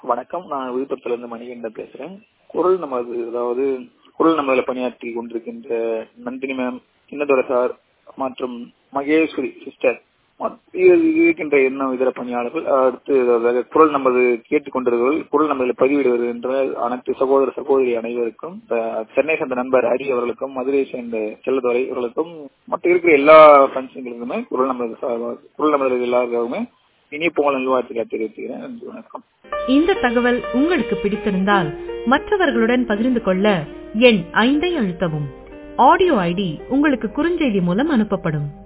வணக்கம் நான் விழுப்புரத்துல இருந்து மணிகண்டன் பேசுறேன் குரல் நமது அதாவது குரல் நமதுல பணியாற்றி கொண்டிருக்கின்ற நந்தினி மேம் சின்னதுரை சார் மற்றும் மகேஸ்வரி சிஸ்டர் இருக்கின்ற இன்னும் இதர பணியாளர்கள் அடுத்து அதாவது குரல் நமது கேட்டுக்கொண்டிருக்கிறவர்கள் குரல் நமதில் பதிவிடுகின்ற அனைத்து சகோதர சகோதரி அனைவருக்கும் சென்னை சேர்ந்த நண்பர் ஹரி அவர்களுக்கும் மதுரை சேர்ந்த செல்லதுரை அவர்களுக்கும் மற்ற இருக்கிற எல்லா பஞ்சங்களுக்குமே குரல் நமது குரல் நமது எல்லாருக்குமே இனிய பொங்கல் நல்வாழ்த்துக்களை தெரிவித்துக்கிறேன் நன்றி வணக்கம் இந்த தகவல் உங்களுக்கு பிடித்திருந்தால் மற்றவர்களுடன் பகிர்ந்து கொள்ள எண் ஐந்தை அழுத்தவும் ஆடியோ ஐடி உங்களுக்கு குறுஞ்செய்தி மூலம் அனுப்பப்படும்